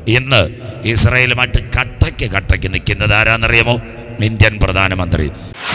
ഇന്ന് ഇസ്രായേലുമായിട്ട് കട്ടയ്ക്ക് കട്ടയ്ക്ക് നിൽക്കുന്നത് ആരാന്നറിയാമോ ഇന്ത്യൻ പ്രധാനമന്ത്രി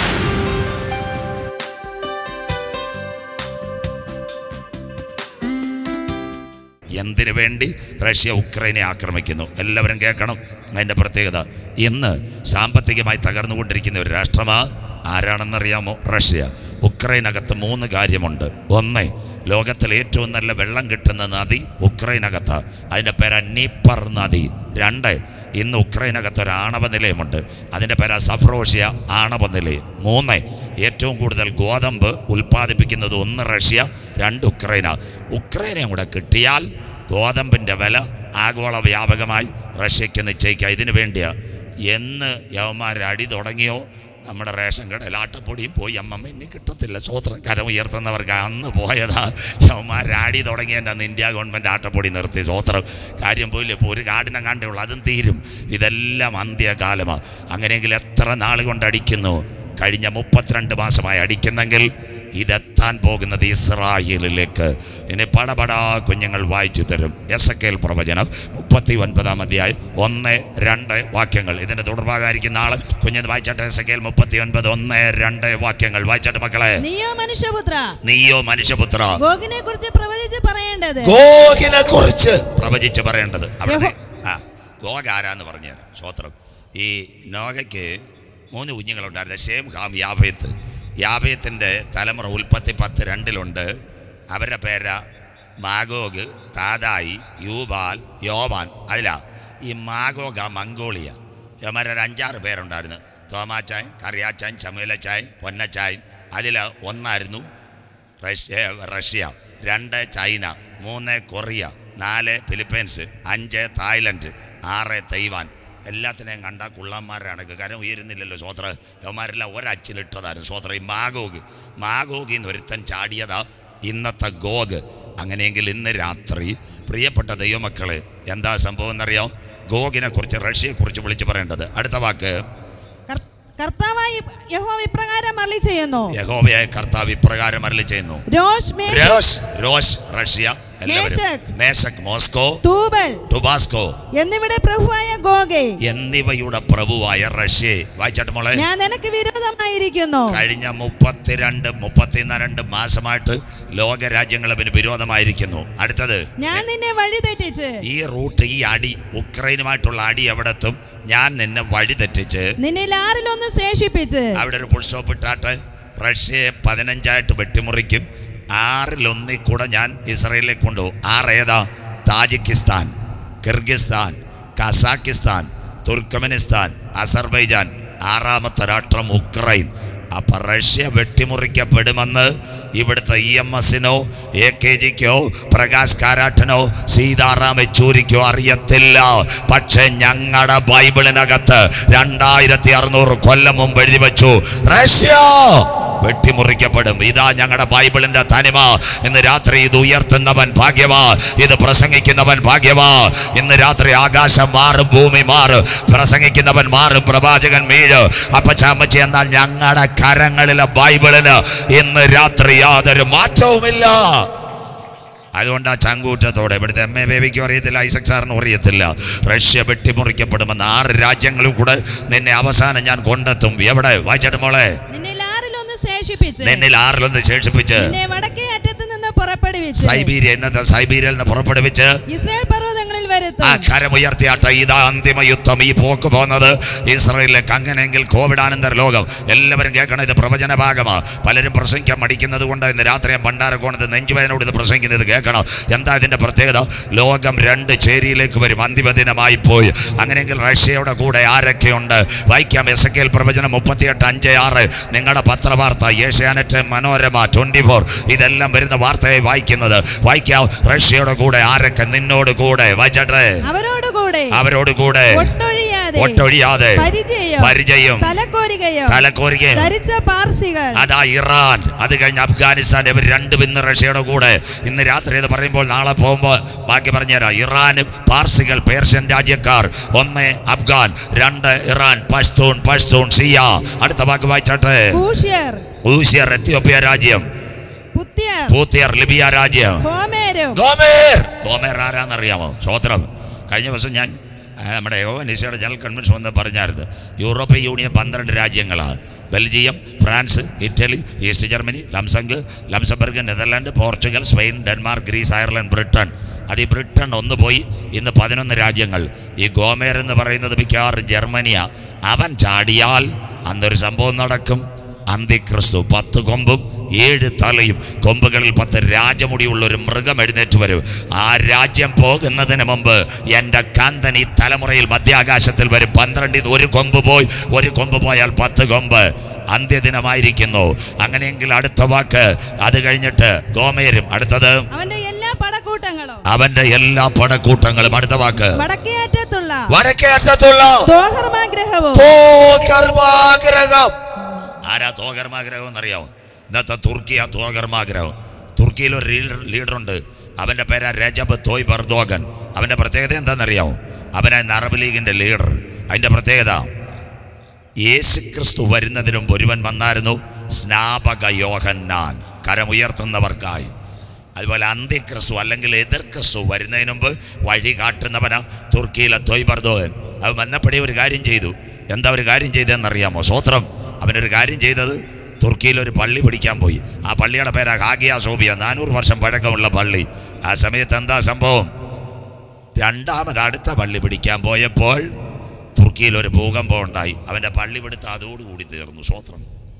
എന്തിനു വേണ്ടി റഷ്യ ഉക്രൈനെ ആക്രമിക്കുന്നു എല്ലാവരും കേൾക്കണം അതിൻ്റെ പ്രത്യേകത ഇന്ന് സാമ്പത്തികമായി തകർന്നുകൊണ്ടിരിക്കുന്ന ഒരു രാഷ്ട്രമാ ആരാണെന്നറിയാമോ റഷ്യ ഉക്രൈനകത്ത് മൂന്ന് കാര്യമുണ്ട് ഒന്ന് ലോകത്തിൽ ഏറ്റവും നല്ല വെള്ളം കിട്ടുന്ന നദി ഉക്രൈനകത്ത് അതിൻ്റെ പേരാ നീപ്പർ നദി രണ്ട് ഇന്ന് ഉക്രൈനകത്ത് ഒരു ആണവ നിലയമുണ്ട് അതിൻ്റെ പേരാ സഫ്രോഷ്യ ആണവ നിലയം മൂന്ന് ഏറ്റവും കൂടുതൽ ഗോതമ്പ് ഉൽപ്പാദിപ്പിക്കുന്നത് ഒന്ന് റഷ്യ രണ്ട് ഉക്രൈന ഉക്രൈനയും കൂടെ കിട്ടിയാൽ ഗോതമ്പിൻ്റെ വില ആഗോള വ്യാപകമായി റഷ്യക്ക് നിശ്ചയിക്കുക ഇതിനു വേണ്ടിയാ എന്ന് യവന്മാർ അടി തുടങ്ങിയോ നമ്മുടെ റേഷൻ കടയിൽ ആട്ടപ്പൊടിയും പോയി അമ്മമ്മ ഇനി കിട്ടത്തില്ല സ്വോത്രം കരം ഉയർത്തുന്നവർക്ക് അന്ന് പോയതാ യവന്മാർ ആടി തുടങ്ങിയതിൻ്റെ അന്ന് ഇന്ത്യ ഗവൺമെൻറ് ആട്ടപ്പൊടി നിർത്തി സ്വോത്രം കാര്യം പോയില്ല ഇപ്പോൾ ഒരു കാടിനം കണ്ടേ ഉള്ളൂ അതും തീരും ഇതെല്ലാം അന്ത്യകാലമാണ് അങ്ങനെയെങ്കിൽ എത്ര നാൾ കൊണ്ട് അടിക്കുന്നു കഴിഞ്ഞ മുപ്പത്തിരണ്ട് മാസമായി അടിക്കുന്നെങ്കിൽ ഇതെത്താൻ പോകുന്നത് ഇസ്രായേലിലേക്ക് ഇനി പടപടാ കുഞ്ഞുങ്ങൾ വായിച്ചു തരും എസ് എ കെൽ പ്രവചനം മുപ്പത്തി ഒൻപതാം അധ്യായം ഒന്ന് രണ്ട് വാക്യങ്ങൾ ഇതിന്റെ തുടർഭാഗമായിരിക്കുന്ന ആള് കുഞ്ഞത് വായിച്ചട്ടെ എസ് എ കെൽ മുപ്പത്തി ഒൻപത് ഒന്ന് രണ്ട് വാക്യങ്ങൾ വായിച്ചട്ടെ മക്കളെ നീയോ മനുഷ്യപുത്ര നീയോ മനുഷ്യപുത്ര ഗോഗിനെ കുറിച്ച് പ്രവചിച്ച് പറയേണ്ടത് ഗോഗിനെ കുറിച്ച് പ്രവചിച്ച് പറയേണ്ടത് അവിടെ ആ ഗോഗ് ആരാന്ന് പറഞ്ഞുതരാം സ്വോത്രം ഈ നോഗയ്ക്ക് മൂന്ന് കുഞ്ഞുങ്ങളുണ്ടായിരുന്നു ഷേം ഹാം യാഭയത്ത് യാഭയത്തിൻ്റെ തലമുറ ഉൽപ്പത്തി പത്ത് രണ്ടിലുണ്ട് അവരുടെ പേരാ മാഗോഗ് താതായി യൂബാൽ യോവാൻ അതിലാ ഈ മാഗോഗ മംഗോളിയ ഇവന്മാരൊരു അഞ്ചാറ് പേരുണ്ടായിരുന്നു തോമാച്ചായൻ കറിയാച്ചായൻ ചമേലച്ചായൻ പൊന്നച്ചായൻ അതിൽ ഒന്നായിരുന്നു റഷ്യ റഷ്യ രണ്ട് ചൈന മൂന്ന് കൊറിയ നാല് ഫിലിപ്പീൻസ് അഞ്ച് തായ്ലൻഡ് ആറ് തൈവാൻ എല്ലാത്തിനെയും കണ്ട കുള്ളന്മാരാണ് കരം ഉയരുന്നില്ലല്ലോ സ്വോത്ര യവന്മാരെല്ലാം ഒരച്ചിലിട്ടതായിരുന്നു സ്വോത്ര ഈ മാഗോഗ് മാഗോഗിൽ നിന്ന് ഒരുത്തൻ ചാടിയതാ ഇന്നത്തെ ഗോഗ് അങ്ങനെയെങ്കിൽ ഇന്ന് രാത്രി പ്രിയപ്പെട്ട ദൈവമക്കളെ എന്താ സംഭവം എന്നറിയാം ഗോഗിനെ കുറിച്ച് റഷ്യയെ കുറിച്ച് വിളിച്ചു പറയേണ്ടത് അടുത്ത വാക്ക് കർ- കർത്താവായി യഹോവ ഇപ്രകാരം അരളി ചെയ്യുന്നു യഹോവയായ കർത്താവ് ഇപ്രകാരം അരളി ചെയ്യുന്നു രോഷ് മേശ റോസ് റോസ് റഷ്യ എല്ലാവരും മേശക്. മേശക് മോസ്കോ തൂബൽ ടുബാസ്കോ എന്നിവിടെ പ്രഭുവായ ഗോഗെ എന്നിവയുടെ പ്രഭുവായ റഷ്യയെ വായിച്ചാട്ട് മോളെ ഞാൻ നിനക്ക് വിരോധമായിരിക്കുന്നു കഴിഞ്ഞ മുപ്പത്തിരണ്ട് മുപ്പത്തിരണ്ട് മാസമായിട്ട് ലോകരാജ്യങ്ങൾ അവന് വിരോധമായിരിക്കുന്നു അടുത്തത് ഞാൻ നിന്നെ വഴി തെറ്റിച്ച് ഈ റൂട്ട് ഈ അടി ഉക്രൈനുമായിട്ടുള്ള അടി എവിടെത്തും ഞാൻ നിന്നെ വഴി തെറ്റിച്ച് നിന്നിൽ ആറിലൊന്ന് ശേഷിപ്പിച്ച് അവിടെ ഒരു ഫുൾ സ്റ്റോപ്പ് ഇട്ടാട്ട് റഷ്യയെ പതിനഞ്ചായിട്ട് വെട്ടിമുറിക്കും ആറിലൊന്നിൽ കൂടെ ഞാൻ ഇസ്രയേലിലേക്ക് കൊണ്ടുപോകും ആറ് ഏതാ Tajikistan Kyrgyzstan Kazakhstan Turkmenistan Azerbaijan ആറാമത്തെ രാഷ്ട്രം ഉക്രൈൻ അപ്പൊ റഷ്യ വെട്ടിമുറിക്കപ്പെടുമെന്ന് ഇവിടുത്തെ ഇ എം എസിനോ എ കെ ജിക്കോ പ്രകാശ് കാരാട്ടനോ സീതാറാം യെച്ചൂരിക്കോ അറിയത്തില്ല പക്ഷെ ഞങ്ങളുടെ ബൈബിളിനകത്ത് രണ്ടായിരത്തി അറുന്നൂറ് കൊല്ലം മുമ്പ് എഴുതി വെച്ചു റഷ്യ വെട്ടിമുറിക്കപ്പെടും ഇതാ ഞങ്ങളുടെ ബൈബിളിന്റെ തനിമ ഇന്ന് രാത്രി ഇത് ഉയർത്തുന്നവൻ ഭാഗ്യവാ ഇത് പ്രസംഗിക്കുന്നവൻ ഭാഗ്യവാ ഇന്ന് രാത്രി ആകാശം മാറും ഭൂമി മാറും പ്രസംഗിക്കുന്നവൻ മാറും പ്രവാചകൻ വീഴ് അപ്പച്ചാമ്മച്ചി എന്നാൽ ഞങ്ങളുടെ കരങ്ങളിലെ ബൈബിളിന് ഇന്ന് രാത്രി യാതൊരു മാറ്റവുമില്ല അതുകൊണ്ട് ആ ചങ്കൂറ്റത്തോടെ ഇവിടുത്തെ എം എ ബേബിക്കും അറിയത്തില്ല ഐസക് സാറിനും അറിയത്തില്ല റഷ്യ വെട്ടിമുറിക്കപ്പെടുമെന്ന് ആറ് രാജ്യങ്ങളും കൂടെ നിന്നെ അവസാനം ഞാൻ കൊണ്ടെത്തും എവിടെ വായിച്ചിട്ട് മോളെ നിന്നിൽ ആറിലൊന്ന് ശേഷിപ്പിച്ച് നിന്നിൽ ആറിലൊന്ന് ശേഷിപ്പിച്ച് നിന്നെ വടക്കേ അറ്റത്ത് നിന്ന് പുറപ്പെടുവിച്ച് സൈബീരിയ ഇന്നത്തെ സൈബീരിയയിൽ നിന്ന് പുറപ്പെടുവിച്ച് ഇസ്രായേൽ പർവ്വതങ്ങളിൽ ആ വരുത്തും കരമുയർത്തിയാട്ട ഇതാ അന്തിമ യുദ്ധം ഈ പോക്ക് പോകുന്നത് ഇസ്രയേലിലേക്ക് അങ്ങനെയെങ്കിൽ കോവിഡാനന്തര ലോകം എല്ലാവരും കേൾക്കണം ഇത് പ്രവചന ഭാഗമാ പലരും പ്രസംഗിക്കാൻ മടിക്കുന്നത് കൊണ്ട് ഇന്ന് രാത്രി ഭണ്ഡാരക്കോണത്ത് നെഞ്ചുവേദനോട് ഇത് പ്രസംഗിക്കുന്നത് കേൾക്കണം എന്താ ഇതിന്റെ പ്രത്യേകത ലോകം രണ്ട് ചേരിയിലേക്ക് വരും അന്തിമ ദിനമായി പോയി അങ്ങനെയെങ്കിൽ റഷ്യയുടെ കൂടെ ആരൊക്കെയുണ്ട് വായിക്കാം എസ് എ പ്രവചനം മുപ്പത്തിയെട്ട് അഞ്ച് ആറ് നിങ്ങളുടെ പത്രവാർത്ത ഏഷ്യാനെറ്റ് മനോരമ ട്വന്റി ഫോർ ഇതെല്ലാം വരുന്ന വാർത്തയായി വായിക്കുന്നത് വായിക്കാം റഷ്യയുടെ കൂടെ ആരൊക്കെ നിന്നോട് കൂടെ വായിച്ചട്ടെ അവരോടുകൂടെ അവരോട് കൂടെ ഒട്ടൊഴിയാതെ ഒട്ടൊഴിയാതെ പരിചയം പരിചയം തലക്കോരികയോ തലക്കോരികയും ധരിച്ച പാർസികൾ അതാ ഇറാൻ അത് കഴിഞ്ഞ് അഫ്ഗാനിസ്ഥാൻ ഇവർ രണ്ടും ഇന്ന് റഷ്യയുടെ കൂടെ ഇന്ന് രാത്രി ഇത് പറയുമ്പോൾ നാളെ പോകുമ്പോൾ ബാക്കി പറഞ്ഞുതരാം ഇറാനും പാർസികൾ പേർഷ്യൻ രാജ്യക്കാർ ഒന്ന് അഫ്ഗാൻ രണ്ട് ഇറാൻ പഷ്തൂൺ പഷ്തൂൺ ഷിയ അടുത്ത വാക്ക് വായിച്ചാട്ടെ കൂഷ്യർ ഊസിയർ എത്യോപ്യ രാജ്യം പുത്യർ പൂത്തിയർ ലിബിയ രാജ്യം ഹോമേരും ഗോമേർ ഗോമേർ ആരാന്നറിയാമോ സ്വോത്രം കഴിഞ്ഞ ദിവസം ഞാൻ ആ, നമ്മുടെ യോനിസയുടെ ജനറൽ കൺവെൻഷൻ വന്ന് പറഞ്ഞായിരുന്നു യൂറോപ്യൻ യൂണിയൻ പന്ത്രണ്ട് രാജ്യങ്ങളാണ് Belgium France Italy east Germany ലംസംഗ് Luxembourg Netherland Portugal Spain Denmark Greece Ireland Britain അത് ഈ ബ്രിട്ടൻ ഒന്ന് പോയി ഇന്ന് പതിനൊന്ന് രാജ്യങ്ങൾ ഈ ഗോമേർ എന്ന് പറയുന്നത് മിക്കവാറും ജർമ്മനിയാ അവൻ ചാടിയാൽ അന്നൊരു സംഭവം നടക്കും അന്തിക്രിസ്തു പത്ത് കൊമ്പും ഏഴ് തലയും കൊമ്പുകളിൽ പത്ത് രാജമുടിയുള്ള ഒരു മൃഗം എഴുന്നേറ്റ് വരും ആ രാജ്യം പോകുന്നതിന് മുമ്പ് എൻ്റെ കാന്തൻ ഈ തലമുറയിൽ മധ്യാകാശത്തിൽ വരും പന്ത്രണ്ടിൽ ഒരു കൊമ്പ് പോയി ഒരു കൊമ്പ് പോയാൽ പത്ത് കൊമ്പ് അന്ത്യദിനമായിരിക്കുന്നു അങ്ങനെയെങ്കിൽ അടുത്ത വാക്ക് അത് കഴിഞ്ഞിട്ട് ഗോമേരും അടുത്തത് അവന്റെ എല്ലാ പടക്കൂട്ടങ്ങളും അവന്റെ എല്ലാ പടക്കൂട്ടങ്ങളും അടുത്ത വാക്ക് വടക്കേ അറ്റത്തുള്ള വടക്കേ അറ്റത്തുള്ള തോഹർമാഗ്രഹവും തോകർമാഗ്രഹം ആരാ തോകർമാഗ്രഹം എന്നറിയാമോ ഇന്നത്തെ തുർക്കി ആ തോകർമാഗ്രഹം തുർക്കിയിൽ ഒരു ലീഡർ ലീഡറുണ്ട് അവൻ്റെ പേരാ രജബ് തോയ് ബർദോഗൻ അവൻ്റെ പ്രത്യേകത എന്താണെന്നറിയാമോ അവനാണ് അറബ് ലീഗിൻ്റെ ലീഡർ അതിൻ്റെ പ്രത്യേകത യേശു ക്രിസ്തു വരുന്നതിന് മുമ്പ് ഒരുവൻ വന്നായിരുന്നു സ്നാപക യോഹന്നാൻ കരമുയർത്തുന്നവർക്കായി അതുപോലെ അന്ത്യക്രിസ്തു അല്ലെങ്കിൽ എതിർ ക്രിസ്തു വരുന്നതിന് മുമ്പ് വഴി കാട്ടുന്നവന തുർക്കിയിലെ തൊയ്ബർദോൻ അവൻ വന്നപ്പോഴേ ഒരു കാര്യം ചെയ്തു എന്താ ഒരു കാര്യം ചെയ്തതെന്നറിയാമോ സ്വത്രം അവനൊരു കാര്യം ചെയ്തത് തുർക്കിയിൽ ഒരു പള്ളി പിടിക്കാൻ പോയി ആ പള്ളിയുടെ പേരാ ഹാഗിയ സോബിയ നാനൂറ് വർഷം പഴക്കമുള്ള പള്ളി ആ സമയത്ത് എന്താ സംഭവം രണ്ടാമത് അടുത്ത പള്ളി പിടിക്കാൻ പോയപ്പോൾ തുർക്കിയിൽ ഒരു ഭൂകമ്പം ഉണ്ടായി അവൻ്റെ പള്ളി പിടുത്തം അതോടുകൂടി തീർന്നു സ്വത്രം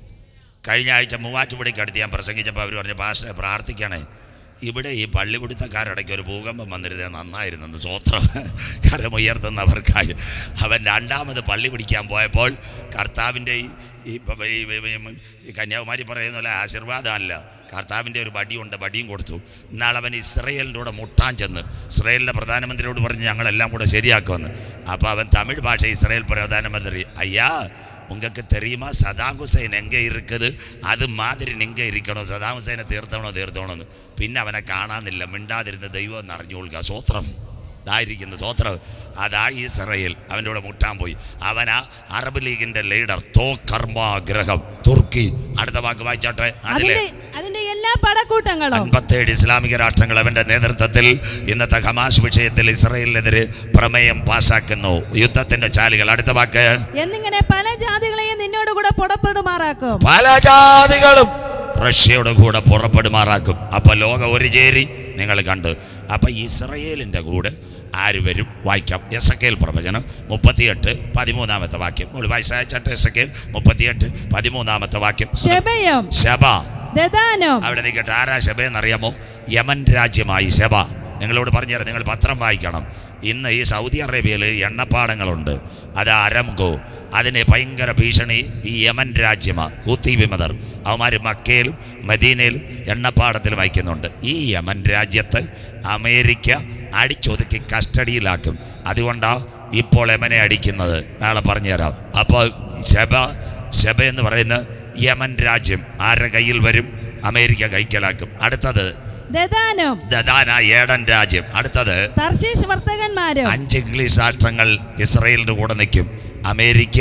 കഴിഞ്ഞ ആഴ്ച മൂവാറ്റുപടിക്ക് അടുത്ത് ഞാൻ പ്രസംഗിച്ചപ്പോൾ അവർ പറഞ്ഞു പാസ്റ്റർ പ്രാർത്ഥിക്കണേ ഇവിടെ ഈ പള്ളി പിടുത്തക്കാരടയ്ക്ക് ഒരു ഭൂകമ്പം വന്നിരുന്നത് നന്നായിരുന്നെന്ന് സ്വത്രം കരമുയർത്തുന്നവർക്കായി അവൻ രണ്ടാമത് പള്ളി പിടിക്കാൻ പോയപ്പോൾ കർത്താവിൻ്റെ ഈ ഈ പ- ഈ ഈ- ഈ- ഈ കന്യാകുമാരി പറയുന്ന പോലെ ആശീർവാദമല്ല കർത്താവിൻ്റെ ഒരു വടിയുണ്ട് വടിയും കൊടുത്തു ഇന്നാൾ അവൻ ഇസ്രയേലിൻ്റെ കൂടെ മുട്ടാൻ ചെന്ന് ഇസ്രയേലിൻ്റെ പ്രധാനമന്ത്രിയോട് പറഞ്ഞ് ഞങ്ങളെല്ലാം കൂടെ ശരിയാക്കുമെന്ന് അപ്പോൾ അവൻ തമിഴ് ഭാഷ ഇസ്രയേൽ പ്രധാനമന്ത്രി അയ്യാ உங்களுக்கு தெரியுமா சதாம் ஹுசைன் எங்கே இருக்குது அது மாதிரி நீங்கள் இருக்கணும் சதாம் ഹുസൈനെ തീർത്തണോ തീർത്തണമെന്ന് പിന്നെ അവനെ കാണാനില്ല മിണ്ടാതിരുന്ന ദൈവം എന്ന് അറിഞ്ഞുകൊള്ളുക സ്വത്രം ഇതായിരിക്കുന്നു സ്വത്രം അതാ ഇസ്രയേൽ അവൻ്റെ കൂടെ മുട്ടാൻ പോയി അവനാ അറബ് ലീഗിന്റെ ലീഡർ തോ കർമാഗ്രഹം തുർക്കി അടുത്ത വാക്ക് വായിച്ചാട്ടെ അതിലെ അതിന്റെ അതിന്റെ എല്ലാ പടക്കൂട്ടങ്ങളും അൻപത്തേഴ് ഇസ്ലാമിക രാഷ്ട്രങ്ങൾ അവന്റെ നേതൃത്വത്തിൽ ഇന്നത്തെ ഹമാസ് വിഷയത്തിൽ ഇസ്രയേലിനെതിരെ പ്രമേയം പാസാക്കുന്നു യുദ്ധത്തിന്റെ ചാലുകൾ അടുത്ത വാക്ക് എന്നിങ്ങനെ പല ജാതികളെയും നിന്നോട് കൂടെ പുറപ്പെടുമാറാക്കും പല ജാതികളും റഷ്യയുടെ കൂടെ പുറപ്പെടുമാറാക്കും അപ്പൊ ലോകം ഒരു ചേരി നിങ്ങൾ കണ്ടു അപ്പൊ ഇസ്രയേലിന്റെ കൂടെ ആര് വരും വായിക്കാം എസ് എ കെൽ പ്രവചനം മുപ്പത്തിയെട്ട് പതിമൂന്നാമത്തെ വാക്യം ഒരു വയസ്സായിട്ട് എസ് എ കെൽ മുപ്പത്തിയെട്ട് പതിമൂന്നാമത്തെ വാക്യം ഷെബയും ശബ ദദാനും അവിടെ നിൽക്കട്ടെ ആരാ ശബ എന്നറിയാമോ യമൻ രാജ്യമായി ശബ നിങ്ങളോട് പറഞ്ഞുതരാം നിങ്ങൾ പത്രം വായിക്കണം ഇന്ന് ഈ സൗദി അറേബ്യയിൽ എണ്ണപ്പാടങ്ങളുണ്ട് അത് അരംകോ അതിന് ഭയങ്കര ഭീഷണി ഈ യമൻ രാജ്യമാണ് ഹൂത്തി വിമതർ അവന്മാർ മക്കയിലും മദീനയിലും എണ്ണപ്പാടത്തിലും അയക്കുന്നുണ്ട് ഈ യമൻ രാജ്യത്ത് അമേരിക്ക അടിച്ചൊതുക്കി കസ്റ്റഡിയിലാക്കും അതുകൊണ്ടാണ് ഇപ്പോൾ യമനെ അടിക്കുന്നത് നാളെ പറഞ്ഞുതരാം അപ്പോൾ ശബ ശബ എന്ന് പറയുന്ന യമൻ രാജ്യം ആരുടെ കയ്യിൽ വരും അമേരിക്ക കൈക്കലാക്കും അടുത്തത് ദദാനും ദദാന ഏടൻ രാജ്യം അടുത്തത് തർശീഷ് വർത്തകന്മാരും അഞ്ച് ഇംഗ്ലീഷ് രാഷ്ട്രങ്ങൾ ഇസ്രയേലിന്റെ കൂടെ നിൽക്കും America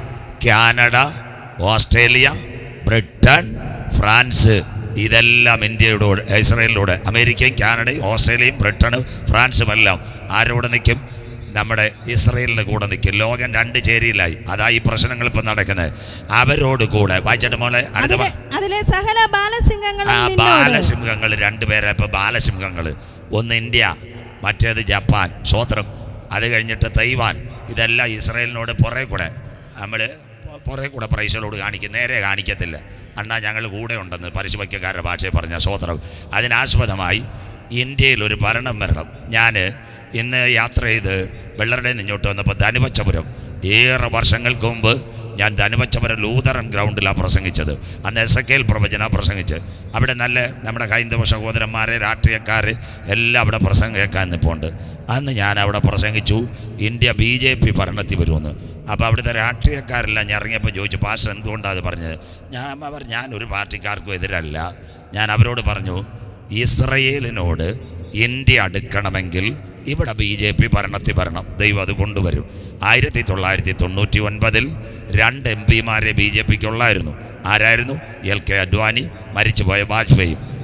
Canada Australia Britain France ഇതെല്ലാം ഇന്ത്യയുടെ കൂടെ ഇസ്രയേലിൻ്റെ കൂടെ അമേരിക്കയും കാനഡയും ഓസ്ട്രേലിയയും ബ്രിട്ടനും ഫ്രാൻസും എല്ലാം ആരോടെ നിൽക്കും നമ്മുടെ ഇസ്രയേലിൻ്റെ കൂടെ നിൽക്കും ലോകം രണ്ട് ചേരിയിലായി അതാ ഈ പ്രശ്നങ്ങൾ ഇപ്പം നടക്കുന്നത് അവരോട് കൂടെ വായിച്ചിട്ട് മോളെ അടുത്ത അതിലെ വാ- അതിലെ സകല ബാലസിംഹങ്ങളും ആ നിന്നോട് ബാലസിംഹങ്ങൾ രണ്ടുപേരെ ഇപ്പൊ ബാലസിംഹങ്ങൾ ഒന്ന് ഇന്ത്യ മറ്റേത് ജപ്പാൻ സ്വോത്രം അത് കഴിഞ്ഞിട്ട് തൈവാൻ ഇതെല്ലാം ഇസ്രയേലിനോട് പുറകെ കൂടെ നമ്മൾ പുറകെ കൂടെ പ്രൈസലോട് കാണിക്കും നേരെ കാണിക്കത്തില്ല അണ്ണാ ഞങ്ങൾ കൂടെ ഉണ്ടെന്ന് പരിശുഭയ്ക്കക്കാരുടെ ഭാഷയെ പറഞ്ഞ സ്വോത്രം അതിനാസ്പദമായി ഇന്ത്യയിൽ ഒരു ഭരണം വരണം ഞാൻ ഇന്ന് യാത്ര ചെയ്ത് വെള്ളറുടെ ഇങ്ങോട്ട് വന്നപ്പോൾ ധനുവച്ചപുരം ഏറെ വർഷങ്ങൾക്ക് മുമ്പ് ഞാൻ ധനുവച്ചപുരം ലൂതറൻ ഗ്രൗണ്ടിലാണ് പ്രസംഗിച്ചത് അന്ന് എസ് എ കെയിൽ പ്രവചന പ്രസംഗിച്ച് അവിടെ നല്ല നമ്മുടെ ഹൈന്ദവ സഹോദരന്മാരെ രാഷ്ട്രീയക്കാർ എല്ലാം അവിടെ പ്രസംഗം കേൾക്കാൻ നിൽപ്പുണ്ട് അന്ന് ഞാൻ അവിടെ പ്രസംഗിച്ചു ഇന്ത്യ ബി ജെ പി ഭരണത്തിൽ വരുമെന്ന് അപ്പോൾ അവിടുത്തെ രാഷ്ട്രീയക്കാരെല്ലാം ഞാൻ ഇറങ്ങിയപ്പോൾ ചോദിച്ചു പാസ്റ്റർ എന്തുകൊണ്ടാണ് അത് പറഞ്ഞത് ഞാൻ അവർ ഞാൻ ഒരു പാർട്ടിക്കാർക്കും എതിരല്ല ഞാൻ അവരോട് പറഞ്ഞു ഇസ്രയേലിനോട് ഇന്ത്യ അടുക്കണമെങ്കിൽ ഇവിടെ ബി ജെ പി ഭരണത്തിൽ വരണം ദൈവം അത് കൊണ്ടുവരും ആയിരത്തി തൊള്ളായിരത്തി തൊണ്ണൂറ്റി ഒൻപതിൽ രണ്ട് എം പിമാരെ ബി ജെ പിക്ക് ഉള്ളായിരുന്നു ആരായിരുന്നു എൽ കെ അഡ്വാനി മരിച്ചുപോയ വാജ്പേയി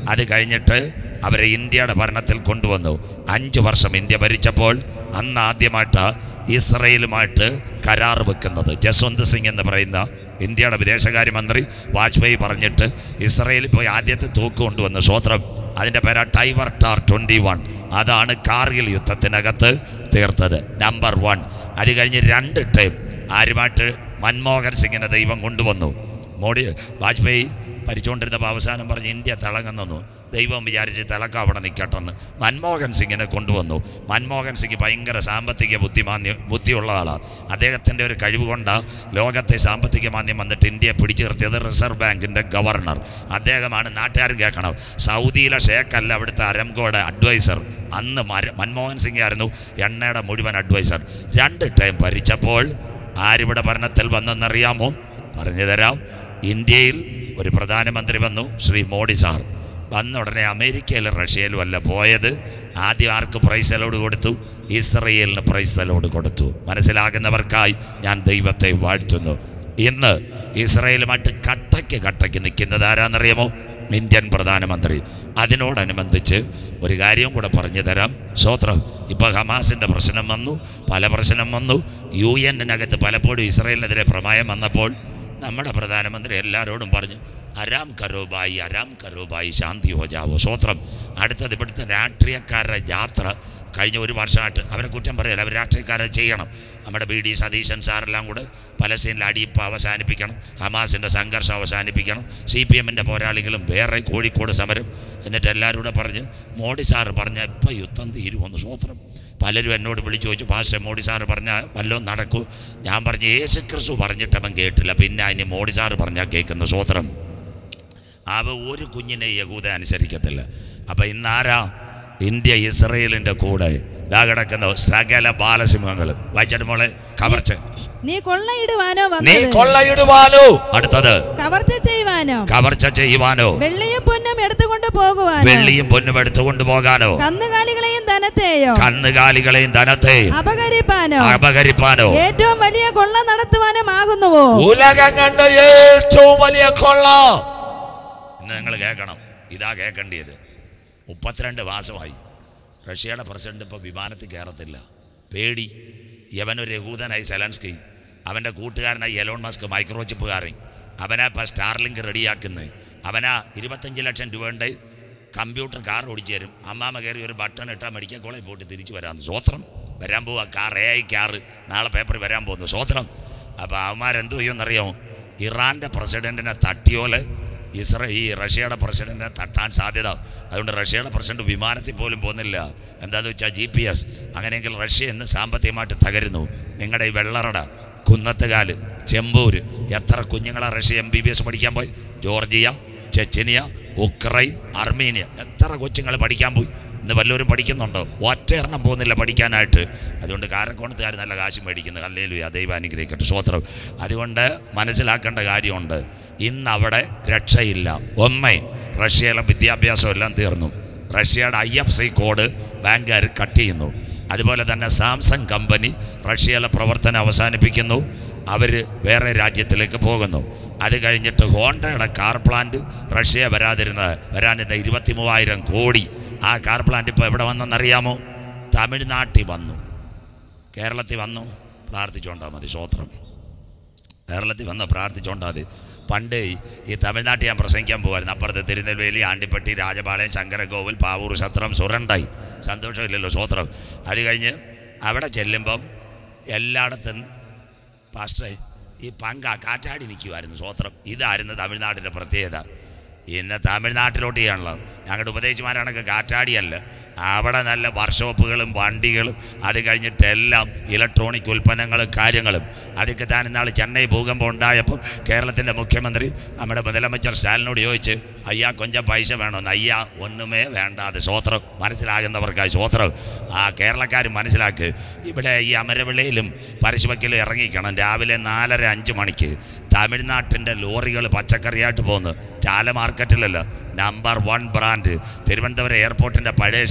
അത് കഴിഞ്ഞിട്ട് അവരെ ഇന്ത്യയുടെ ഭരണത്തിൽ കൊണ്ടുവന്നു അഞ്ച് വർഷം ഇന്ത്യ ഭരിച്ചപ്പോൾ അന്ന് ആദ്യമായിട്ട് ഇസ്രയേലുമായിട്ട് കരാർ വെക്കുന്നത് ജസ്വന്ത് സിംഗ് എന്ന് പറയുന്ന ഇന്ത്യയുടെ വിദേശകാര്യമന്ത്രി വാജ്പേയി പറഞ്ഞിട്ട് ഇസ്രയേലിൽ പോയി ആദ്യത്തെ തൂക്ക് കൊണ്ടുവന്നു സ്വോത്രം അതിൻ്റെ പേരാ ടൈവർ ടാർ ട്വൻറ്റി വൺ അതാണ് കാർഗിൽ യുദ്ധത്തിനകത്ത് തീർത്തത് നമ്പർ വൺ അത് കഴിഞ്ഞ് രണ്ട് ടൈം ആരുമായിട്ട് മൻമോഹൻ സിംഗിനെ ദൈവം കൊണ്ടുവന്നു മോഡി വാജ്പേയി ഭരിച്ചുകൊണ്ടിരുന്നപ്പോൾ അവസാനം പറഞ്ഞ് ഇന്ത്യ തിളങ്ങുന്നു ദൈവം വിചാരിച്ച് തിളക്കം അവിടെ നിൽക്കട്ടെന്ന് മൻമോഹൻ സിംഗിനെ കൊണ്ടുവന്നു മൻമോഹൻ സിംഗ് ഭയങ്കര സാമ്പത്തിക ബുദ്ധിമാന്യം ബുദ്ധിയുള്ള ആളാണ് അദ്ദേഹത്തിൻ്റെ ഒരു കഴിവ് കൊണ്ട് ലോകത്തെ സാമ്പത്തിക മാന്യം വന്നിട്ട് ഇന്ത്യയെ പിടിച്ചു നിർത്തിയത് റിസർവ് ബാങ്കിൻ്റെ ഗവർണർ അദ്ദേഹമാണ് നാട്ടുകാർ കേൾക്കണം സൗദിയിലെ ഷേഖല്ല അവിടുത്തെ അരംകോയുടെ അഡ്വൈസർ അന്ന് മര- മൻമോഹൻ സിംഗ് ആയിരുന്നു എണ്ണയുടെ മുഴുവൻ അഡ്വൈസർ രണ്ട് ടൈം ഭരിച്ചപ്പോൾ ആരിവിടെ ഭരണത്തിൽ വന്നെന്നറിയാമോ പറഞ്ഞു തരാം ഇന്ത്യയിൽ ഒരു പ്രധാനമന്ത്രി വന്നു ശ്രീ മോഡി സാർ വന്ന ഉടനെ അമേരിക്കയിലും റഷ്യയിലും അല്ല പോയത് ആദ്യം ആർക്ക് പ്രൈസ് അലോഡ് കൊടുത്തു ഇസ്രയേലിന് പ്രൈസ് അലോഡ് കൊടുത്തു മനസ്സിലാകുന്നവർക്കായി ഞാൻ ദൈവത്തെ വാഴ്ത്തുന്നു ഇന്ന് ഇസ്രയേലുമായിട്ട് കട്ടയ്ക്ക് കട്ടയ്ക്ക് നിൽക്കുന്നത് ആരാന്നറിയാമോ ഇന്ത്യൻ പ്രധാനമന്ത്രി അതിനോടനുബന്ധിച്ച് ഒരു കാര്യം കൂടെ പറഞ്ഞു തരാം സ്വോത്രം ഇപ്പോൾ ഹമാസിൻ്റെ പ്രശ്നം വന്നു പല പ്രശ്നം വന്നു യു എന്നിനകത്ത് പലപ്പോഴും ഇസ്രയേലിനെതിരെ പ്രമേയം വന്നപ്പോൾ നമ്മുടെ പ്രധാനമന്ത്രി എല്ലാവരോടും പറഞ്ഞു അരാം കരോബായി അരാം കരോബായി ശാന്തി ഹോജാവോ സ്വോത്രം അടുത്തത് ഇവിടുത്തെ രാഷ്ട്രീയക്കാരുടെ യാത്ര കഴിഞ്ഞ ഒരു വർഷമായിട്ട് അവരെ കുറ്റം പറയല്ല അവർ രാഷ്ട്രീയക്കാരെ ചെയ്യണം നമ്മുടെ ബി ഡി സതീശൻ സാറെല്ലാം കൂടെ പലസ്തീനിൽ അടിയിപ്പ് അവസാനിപ്പിക്കണം ഹമാസിൻ്റെ സംഘർഷം അവസാനിപ്പിക്കണം സി പി എമ്മിൻ്റെ പോരാളികളും വേറെ കോഴിക്കോട് സമരം എന്നിട്ട് എല്ലാവരും കൂടെ പറഞ്ഞ് മോഡി സാറ് പറഞ്ഞ ഇപ്പം യുദ്ധം തീരുമെന്ന് സ്വോത്രം പലരും എന്നോട് വിളിച്ചു ചോദിച്ചു പാസ്റ്റർ മോഡി സാറ് പറഞ്ഞാൽ വല്ലതും നടക്കൂ ഞാൻ പറഞ്ഞു യേശു ക്രിസ്തു പറഞ്ഞിട്ട് അവൻ കേട്ടില്ല പിന്നെ അതിന് മോഡി സാറ് പറഞ്ഞാൽ കേൾക്കുന്ന സ്വോത്രം അവ ഒരു കുഞ്ഞിനെ യഹൂദ അനുസരിക്കത്തില്ല അപ്പം ഇന്നാരാ ഇന്ത്യ ഇസ്രയേലിൻ്റെ കൂടെ ഇതാ കിടക്കുന്ന സകല ബാലസിംഹങ്ങൾ വായിച്ചിട്ട് മോളെ കവർച്ച നീ കൊള്ളയിടുവാനോ നീ വന്നത് കൊള്ളയിടുവാനോ അടുത്തത് കവർച്ച ചെയ്യുവാനോ കവർച്ച ചെയ്യുവാനോ വെള്ളിയും പൊന്നും എടുത്തുകൊണ്ട് പോകുവാനോ വെള്ളിയും പൊന്നും എടുത്തുകൊണ്ട് പോകാനോ കന്നുകാലികളെയും ധനത്തെയോ കന്നുകാലികളെയും ധനത്തെയും അപകരിപ്പാനോ അപകരിപ്പാനോ ഏറ്റവും വലിയ കൊള്ള നടത്തുവാനും ആകുന്നുവോ ഉലകം കണ്ട ഏറ്റവും വലിയ കൊള്ള ഇന്ന് നിങ്ങൾ കേൾക്കണം ഇതാ കേൾക്കേണ്ടിയത് മുപ്പത്തിരണ്ട് മാസമായി റഷ്യയുടെ പ്രസിഡന്റ് ഇപ്പോൾ വിമാനത്തിൽ കയറത്തില്ല പേടി യവനൊരു യഹൂദനായി സെലൻസ്കി അവൻ്റെ കൂട്ടുകാരനായി എലോൺ മസ്ക് മൈക്രോ ചിപ്പുകാരൻ അവനാ ഇപ്പോൾ സ്റ്റാർലിങ്ക് റെഡിയാക്കുന്നത് അവനാ ഇരുപത്തഞ്ച് ലക്ഷം രൂപയുടെ കമ്പ്യൂട്ടർ കാർ ഓടിച്ചു തരും അമ്മാമ കയറി ഒരു ബട്ടൺ ഇട്ടാൽ മെഡിക്കൽ കോളേജ് പോയിട്ട് തിരിച്ചു വരാൻ സ്വോത്രം വരാൻ പോവാ കാർ എ ഐ കാറ് നാളെ പേപ്പറിൽ വരാൻ പോകുന്നു സ്വോത്രം അപ്പോൾ അവന്മാരെന്തു ചെയ്യുമെന്നറിയാമോ ഇറാൻ്റെ പ്രസിഡന്റിനെ തട്ടിയോല് ഇസ്ര ഈ റഷ്യയുടെ പ്രസിഡന്റിനെ തട്ടാൻ സാധ്യത അതുകൊണ്ട് റഷ്യയുടെ പ്രസിഡന്റ് വിമാനത്തിൽ പോലും പോകുന്നില്ല എന്താന്ന് വെച്ചാൽ ജി പി എസ് അങ്ങനെയെങ്കിൽ റഷ്യ ഇന്ന് സാമ്പത്തികമായിട്ട് തകരുന്നു നിങ്ങളുടെ ഈ വെള്ളറട കുന്നത്തുകാല് ചെമ്പൂര് എത്ര കുഞ്ഞുങ്ങളാ Russia M B B S പഠിക്കാൻ പോയി ജോർജിയ ചെച്ചനിയ ഉക്രൈൻ അർമീനിയ എത്ര കൊച്ചുങ്ങൾ പഠിക്കാൻ പോയി ഇന്ന് വല്ലവരും പഠിക്കുന്നുണ്ടോ ഒറ്റയെണ്ണം പോകുന്നില്ല പഠിക്കാനായിട്ട് അതുകൊണ്ട് കാരക്കോണത്തുകാർ നല്ല കാശ് മേടിക്കുന്നത് അല്ലേലും ആ ദൈവം അനുഗ്രഹിക്കട്ടെ സ്വോത്രം അതുകൊണ്ട് മനസ്സിലാക്കേണ്ട കാര്യമുണ്ട് ഇന്ന് അവിടെ രക്ഷയില്ല ഒന്നേ റഷ്യയിലെ വിദ്യാഭ്യാസം എല്ലാം തീർന്നു റഷ്യയുടെ ഐ എഫ് സി കോഡ് ബാങ്കുകാർ കട്ട് ചെയ്യുന്നു അതുപോലെ തന്നെ സാംസങ് കമ്പനി റഷ്യയിലെ പ്രവർത്തനം അവസാനിപ്പിക്കുന്നു അവർ വേറെ രാജ്യത്തിലേക്ക് പോകുന്നു അത് കഴിഞ്ഞിട്ട് ഹോണ്ടയുടെ കാർ പ്ലാന്റ് റഷ്യ വരാതിരുന്നത് വരാനിരുന്ന ഇരുപത്തി മൂവായിരം കോടി ആ കാർ പ്ലാന്റ് ഇപ്പോൾ എവിടെ വന്നെന്നറിയാമോ തമിഴ്നാട്ടിൽ വന്നു കേരളത്തിൽ വന്നു പ്രാർത്ഥിച്ചുകൊണ്ടാൽ മതി സ്വോത്രം കേരളത്തിൽ വന്ന് പ്രാർത്ഥിച്ചുകൊണ്ടാൽ മതി പണ്ട് ഈ തമിഴ്നാട്ടിൽ ഞാൻ പ്രസംഗിക്കാൻ പോകുമായിരുന്നു അപ്പുറത്ത് തിരുനെൽവേലി ആണ്ടിപ്പട്ടി രാജപാളയം ശങ്കരകോവിൽ പാവൂർ സത്രം സുരണ്ടായി സന്തോഷമില്ലല്ലോ സ്വോത്രം അത് കഴിഞ്ഞ് അവിടെ ചെല്ലുമ്പം എല്ലായിടത്തും പാസ്റ്ററെ ഈ പങ്ക കാറ്റാടി നിൽക്കുമായിരുന്നു സ്വോത്രം ഇതായിരുന്നു തമിഴ്നാട്ടിൻ്റെ പ്രത്യേകത ഇന്ന് തമിഴ്നാട്ടിലോട്ട് ചെയ്യാണല്ലോ ഞങ്ങളുടെ ഉപദേശിമാരാണൊക്കെ കാറ്റാടിയല്ല അവിടെ നല്ല വർക്ക്ഷോപ്പുകളും വണ്ടികളും അത് കഴിഞ്ഞിട്ടെല്ലാം ഇലക്ട്രോണിക് ഉൽപ്പന്നങ്ങളും കാര്യങ്ങളും അതൊക്കെ താൻ ഇന്നാൾ ചെന്നൈ ഭൂകമ്പം ഉണ്ടായപ്പോൾ കേരളത്തിൻ്റെ മുഖ്യമന്ത്രി നമ്മുടെ മുതലമച്ചർ സ്റ്റാലിനോട് ചോദിച്ച് അയ്യാ കൊഞ്ചം പൈസ വേണമെന്ന് അയ്യാ ഒന്നുമേ വേണ്ട അത് സ്വോത്രം മനസ്സിലാകുന്നവർക്കായി സ്വോത്രം ആ കേരളക്കാർ മനസ്സിലാക്ക് ഇവിടെ ഈ അമരവിളയിലും പരശുവക്കിലും ഇറങ്ങിക്കണം രാവിലെ നാലര അഞ്ച് മണിക്ക് തമിഴ്നാട്ടിൻ്റെ ലോറികൾ പച്ചക്കറിയായിട്ട് പോകുന്നു ചാല മാർക്കറ്റിലല്ല നമ്പർ വൺ ബ്രാൻഡ് തിരുവനന്തപുരം എയർപോർട്ടിൻ്റെ പഴയ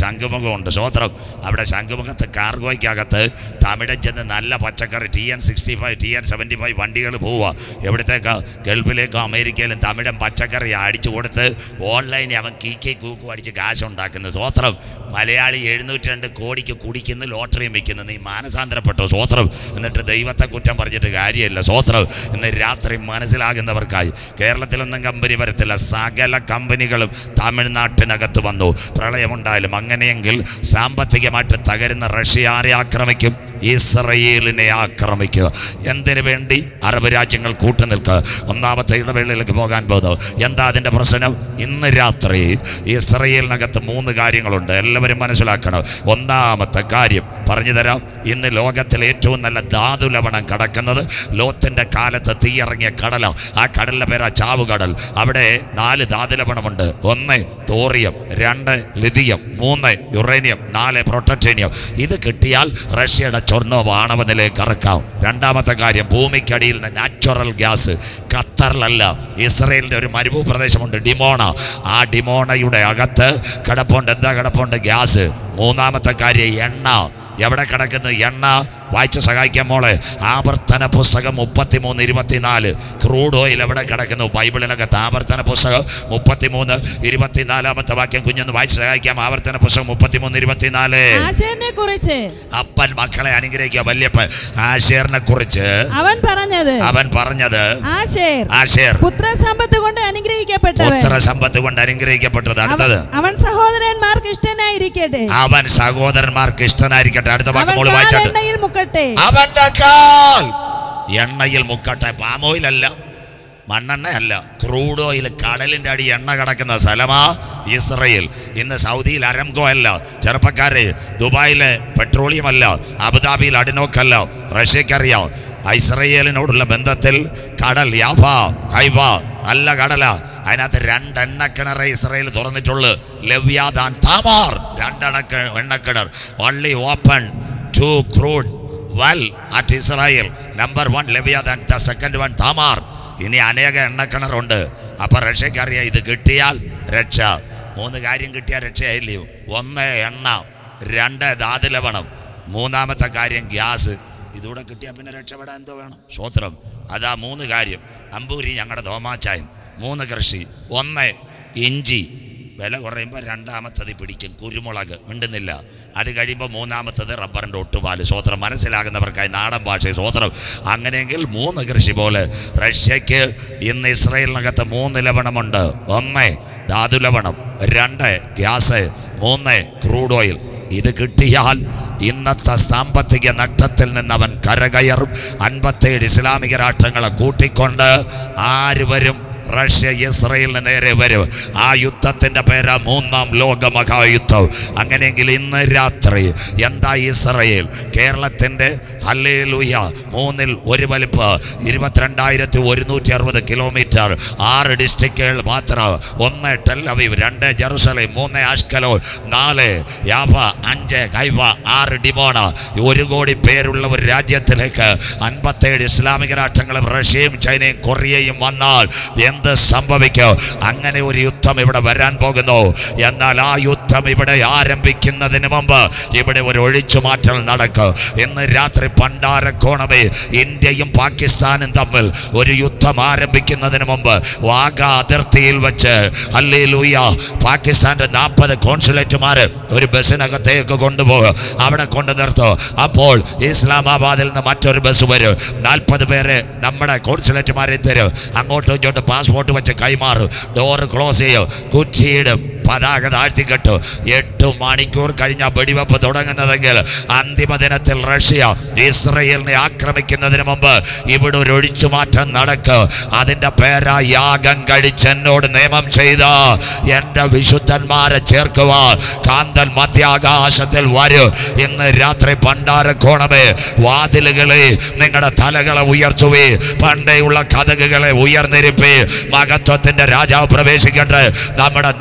ശംഖുമുഖമുണ്ട് സ്വോത്രം അവിടെ ശംഖുമുഖത്ത് കാർഗോയ്ക്കകത്ത് തമിഴൻ ചെന്ന് നല്ല പച്ചക്കറി T N sixty five T N seventy five വണ്ടികൾ പോവുക എവിടത്തേക്ക് ഗൾഫിലേക്കോ അമേരിക്കയിലും തമിഴൻ പച്ചക്കറി അടിച്ചു കൊടുത്ത് ഓൺലൈനിൽ അവൻ കീക്കി കൂക്കു അടിച്ച് കാശുണ്ടാക്കുന്നു സ്വോത്രം മലയാളി എഴുന്നൂറ്റി രണ്ട് കോടിക്ക് കുടിക്കുന്നു ലോട്ടറിയും വെക്കുന്നു നീ മാനസാന്തരപ്പെട്ടോ സ്വോത്രം എന്നിട്ട് ദൈവത്തെ കുറ്റം പറഞ്ഞിട്ട് കാര്യമില്ല സ്വോത്രം ഇന്ന് രാത്രി മനസ്സിലാകുന്നവർക്കായി കേരളത്തിലൊന്നും കമ്പനി വരത്തില്ല സകല കമ്പനികളും തമിഴ്നാട്ടിനകത്ത് വന്നു പ്രളയമുണ്ടായാലും അങ്ങനെയെങ്കിൽ സാമ്പത്തികമായിട്ട് തകരുന്ന റഷ്യ ആരെ ആക്രമിക്കും ഇസ്രയേലിനെ ആക്രമിക്കുക എന്തിനു വേണ്ടി അറബ് രാജ്യങ്ങൾ കൂട്ടുനിൽക്കുക ഒന്നാമത്തെ ഇടവേളയിലേക്ക് പോകാൻ പോകുന്നു എന്താ അതിൻ്റെ പ്രശ്നം ഇന്ന് രാത്രി ഇസ്രയേലിനകത്ത് മൂന്ന് കാര്യങ്ങളുണ്ട് എല്ലാവരും മനസ്സിലാക്കണം ഒന്നാമത്തെ കാര്യം പറഞ്ഞു തരാം ഇന്ന് ലോകത്തിലെ ഏറ്റവും നല്ല ധാതു ലവണം കടക്കുന്നത് ലോത്തിൻ്റെ കാലത്ത് തീയിറങ്ങിയ കടല ആ കടലിൻ്റെ പേരാ ചാവുകടൽ അവിടെ നാല് ധാതു ലവണമുണ്ട് ഒന്ന് തോറിയം രണ്ട് ലിഥിയം മൂന്ന് യുറേനിയം നാല് പ്രൊട്ടക്ടേനിയം ഇത് കിട്ടിയാൽ റഷ്യയുടെ സ്വർണ്ണ ആണവ നിലയിൽ ഇറക്കാം രണ്ടാമത്തെ കാര്യം ഭൂമിക്കടിയിൽ നിന്ന് നാച്ചുറൽ ഗ്യാസ് ഖത്തറിലല്ല ഇസ്രയേലിൻ്റെ ഒരു മരുഭൂ പ്രദേശമുണ്ട് ഡിമോണ ആ ഡിമോണയുടെ അകത്ത് കിടപ്പുണ്ട് എന്താ കിടപ്പുണ്ട് ഗ്യാസ് മൂന്നാമത്തെ കാര്യം എണ്ണ എവിടെ കിടക്കുന്നു എണ്ണ വായിച്ച് സഹായിക്കാൻ മോളെ ആവർത്തന പുസ്തകം മുപ്പത്തിമൂന്ന് ഇരുപത്തിനാല് ക്രൂഡ് ഓയിൽ എവിടെ കിടക്കുന്നു ബൈബിളിനകത്ത് ആവർത്തന പുസ്തകം മുപ്പത്തിമൂന്ന് ഇരുപത്തിനാലാമത്തെ വാക്യം കുഞ്ഞൊന്ന് വായിച്ച് സഹായിക്കാം ആവർത്തന പുസ്തകം മുപ്പത്തിമൂന്ന് ഇരുപത്തിനാല് ആശേറിനെ കുറിച്ച് അപ്പൻ മക്കളെ അനുഗ്രഹിക്കുക വല്യപ്പൻ ആശേറിനെ കുറിച്ച് അവൻ പറഞ്ഞത് അവൻ പറഞ്ഞത് ആശേർ ആശേർ പുത്രസമ്പത്ത് കൊണ്ട് അനുഗ്രഹിക്കപ്പെട്ടവൻ പുത്ര സമ്പത്ത് കൊണ്ട് അനുഗ്രഹിക്കപ്പെട്ടത് അടുത്തത് അവൻ- അവൻ സഹോദരന്മാർക്ക് ഇഷ്ടനായിരിക്കട്ടെ അവൻ സഹോദരന്മാർക്ക് ഇഷ്ടനായിരിക്കട്ടെ അടുത്ത വാക്ക് അവൻ മോള് വായിച്ചാട്ട് എണ്ണയിൽ മുക്കട്ടെ അവന്റെ കാൽ എണ്ണയിൽ മുക്കട്ടെ പാമോയിലല്ല മണ്ണെണ്ണയല്ല ക്രൂഡ് ഓയിൽ കടലിന്റെ അടി എണ്ണ കിടക്കുന്ന സ്ഥലമാ ഇസ്രയേൽ ഇന്ന് സൗദിയിൽ അരംകോ അല്ല ചെറുപ്പക്കാരെ ദുബായിലെ പെട്രോളിയം അല്ല അബുദാബിയിൽ അഡിനോക്കല്ല റഷ്യക്കറിയാം ഇസ്രയേലിനോടുള്ള ബന്ധത്തിൽ കടൽ യാഭ ഹൈവ നല്ല കടല അതിനകത്ത് രണ്ടെണ്ണക്കിണറെ ഇസ്രയേൽ തുറന്നിട്ടുള്ളു ലവ്യാദാൻ താമാർ രണ്ടെണ്ണക്ക എണ്ണക്കിണർ only open two crude well at Israel number one Leviathan the second one Tamar ഇനി അനേക എണ്ണക്കിണറുണ്ട് അപ്പൊ റഷ്യക്കറിയാം ഇത് കിട്ടിയാൽ രക്ഷ മൂന്ന് കാര്യം കിട്ടിയാൽ രക്ഷയായില്ലയോ ഒന്ന് എണ്ണ രണ്ട് ധാതുലവണം മൂന്നാമത്തെ കാര്യം ഗ്യാസ് ഇതൂടെ കിട്ടിയാൽ പിന്നെ രക്ഷപ്പെടാൻ എന്തോ വേണം സ്വോത്രം അതാ മൂന്ന് കാര്യം അമ്പൂരി ഞങ്ങളുടെ തോമാച്ചായൻ മൂന്ന് കൃഷി ഒന്ന് ഇഞ്ചി വില കുറയുമ്പോൾ രണ്ടാമത്തത് പിടിക്കും കുരുമുളക് മിണ്ടുന്നില്ല അത് കഴിയുമ്പോൾ മൂന്നാമത്തത് റബ്ബറിൻ്റെ ഒട്ടുപാല് സ്വോത്രം മനസ്സിലാകുന്നവർക്കായി നാടൻ ഭാഷ സ്വോത്രം അങ്ങനെയെങ്കിൽ മൂന്ന് കൃഷി പോലെ റഷ്യക്ക് ഇന്ന് ഇസ്രയേലിനകത്ത് മൂന്ന് ലവണമുണ്ട് ഒന്ന് ധാതുലവണം രണ്ട് ഗ്യാസ് മൂന്ന് ക്രൂഡ് ഓയിൽ ഇത് കിട്ടിയാൽ ഇന്നത്തെ സാമ്പത്തിക നഷ്ടത്തിൽ നിന്ന് അവൻ കരകയറും അൻപത്തേഴ് ഇസ്ലാമിക രാഷ്ട്രങ്ങളെ കൂട്ടിക്കൊണ്ട് ആര് വരും റഷ്യ ഇസ്രയേലിന് നേരെ വരും ആ യുദ്ധത്തിന്റെ പേരാ മൂന്നാം ലോക മഹായുദ്ധം അങ്ങനെയെങ്കിൽ ഇന്ന് രാത്രി എന്താ ഇസ്രയേൽ കേരളത്തിന്റെ ഹല്ലേലൂയ മൂന്നിൽ ഒരു വലിപ്പ് ഇരുപത്തിരണ്ടായിരത്തി ഒരുന്നൂറ്റി അറുപത് കിലോമീറ്റർ ആറ് ഡിസ്ട്രിക്റ്റുകൾ മാത്രം ഒന്ന് ടെല്ലവീവ് രണ്ട് ജെറുസലേം മൂന്ന് ആഷ്കലോ നാല് യാഫ അഞ്ച് ഹൈഫ ആറ് ഡിമോണ ഒരു കോടി പേരുള്ള ഒരു രാജ്യത്തിലേക്ക് അൻപത്തേഴ് ഇസ്ലാമിക രാഷ്ട്രങ്ങളും റഷ്യയും ചൈനയും കൊറിയയും വന്നാൽ എന്ത് സംഭവിക്കും അങ്ങനെ ഒരു യുദ്ധം ഇവിടെ വരാൻ പോകുന്നു എന്നാൽ ആ യുദ്ധം ഇവിടെ ആരംഭിക്കുന്നതിന് മുമ്പ് ഇവിടെ ഒരു ഒഴിച്ചുമാറ്റൽ നടക്കും ഇന്ന് രാത്രി പണ്ടാരക്കോണമേ ഇന്ത്യയും പാകിസ്ഥാനും തമ്മിൽ ഒരു യുദ്ധം ആരംഭിക്കുന്നതിന് മുമ്പ് വാഗ അതിർത്തിയിൽ വെച്ച് അല്ലേ ലൂയ പാകിസ്ഥാന്റെ നാൽപ്പത് കോൺസുലേറ്റുമാര് ഒരു ബസ്സിനകത്തേക്ക് കൊണ്ടുപോകും അവിടെ കൊണ്ടു നിർത്തും അപ്പോൾ ഇസ്ലാമാബാദിൽ നിന്ന് മറ്റൊരു ബസ് വരും നാൽപ്പത് പേര് നമ്മുടെ കോൺസുലേറ്റുമാരെ തരും അങ്ങോട്ടും ഇങ്ങോട്ടും പാസ്പോർട്ട് വെച്ച് കൈമാറും ഡോറ് ക്ലോസ് ചെയ്യും കുറ്റിയിടും പതാക താഴ്ത്തിക്കെട്ടു എട്ട് മണിക്കൂർ കഴിഞ്ഞ വെടിവെപ്പ് തുടങ്ങുന്നതെങ്കിൽ അന്തിമ ദിനത്തിൽ റഷ്യ ഇസ്രയേലിനെ ആക്രമിക്കുന്നതിന് മുമ്പ് ഇവിടെ ഒരു ഒഴിച്ചുമാറ്റം നടക്കും അതിന്റെ പേരാ യാഗം കഴിച്ച് എന്നോട് നിയമം ചെയ്ത എൻ്റെ വിശുദ്ധന്മാരെ ചേർക്കുക കാന്തൽ മധ്യാകാശത്തിൽ വരൂ ഇന്ന് രാത്രി പണ്ടാരക്കോണമേ വാതിലുകളെ നിങ്ങളുടെ തലകളെ ഉയർത്തുവേ പണ്ടേയുള്ള കഥകുകളെ ഉയർന്നിരിപ്പേ മഹത്വത്തിന്റെ രാജാവ് പ്രവേശിക്കട്ടെ നമ്മുടെ നാഥൻ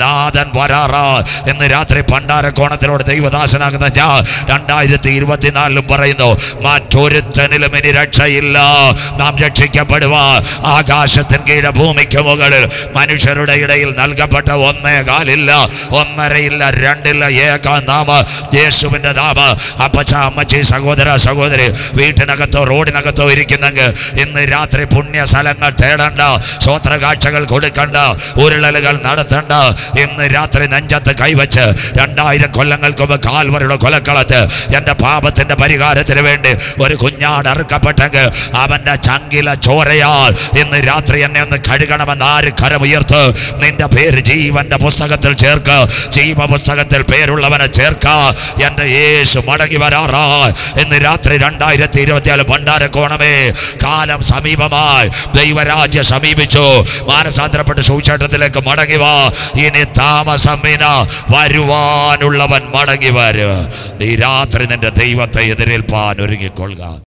വരാറാ എന്ന് രാത്രി പണ്ടാരക്കോണത്തിലൂടെ ദൈവദാസനാകുന്ന ഞാൻ രണ്ടായിരത്തി ഇരുപത്തിനാലിലും പറയുന്നു മറ്റൊരുത്തനിലും ഇനി രക്ഷയില്ല നാം രക്ഷിക്കപ്പെടുവാൻ ആകാശത്തിന് കീഴെ ഭൂമിക്ക് മുകളിൽ മനുഷ്യരുടെ ഇടയിൽ നൽകപ്പെട്ട ഒന്നേ കാലില്ല ഒന്നരയില്ല രണ്ടില്ല ഏക നാമ യേശുവിന്റെ നാമ അപ്പച്ച അമ്മച്ചി സഹോദര സഹോദരി വീട്ടിനകത്തോ റോഡിനകത്തോ ഇരിക്കുന്നെങ്കിൽ ഇന്ന് രാത്രി പുണ്യ സ്ഥലങ്ങൾ തേടണ്ട സ്വോത്ര കാഴ്ചകൾ കൊടുക്കണ്ട ഉരുളലുകൾ നടത്തണ്ട ഇന്ന് രാത്രി നെഞ്ചത്ത് കൈവച്ച് രണ്ടായിരം കൊല്ലങ്ങൾക്ക് മുമ്പ് കാൽവരുടെ കൊലക്കളത്ത് എൻ്റെ പാപത്തിന്റെ പരിഹാരത്തിന് വേണ്ടി ഒരു കുഞ്ഞാട് അറുക്കപ്പെട്ടെങ്കിൽ അവന്റെ ചങ്കില ചോരയാൽ ഇന്ന് രാത്രി എന്നെ ഒന്ന് കഴുകണമെന്ന് ആര് കരമുയർത്ത് നിന്റെ പേര് ജീവന്റെ പുസ്തകത്തിൽ ചേർക്ക് ജീവ പുസ്തകത്തിൽ പേരുള്ളവനെ ചേർക്ക എൻ്റെ യേശു മടങ്ങി വരാറാ ഇന്ന് രാത്രി രണ്ടായിരത്തി ഇരുപത്തിയാല് ഭണ്ഡാരക്കോണമേ കാലം സമീപമായി ദൈവരാജ്യം സമീപിച്ചു മാനസാന്തരപ്പെട്ട സുവിശേഷത്തിലേക്ക് മടങ്ങി വാ ഇനി താമസമിന വരുവാനുള്ളവൻ മടങ്ങി വരും ഈ രാത്രി നിന്റെ ദൈവത്തെ എതിരേൽപ്പാൻ ഒരുങ്ങിക്കൊള്ളുക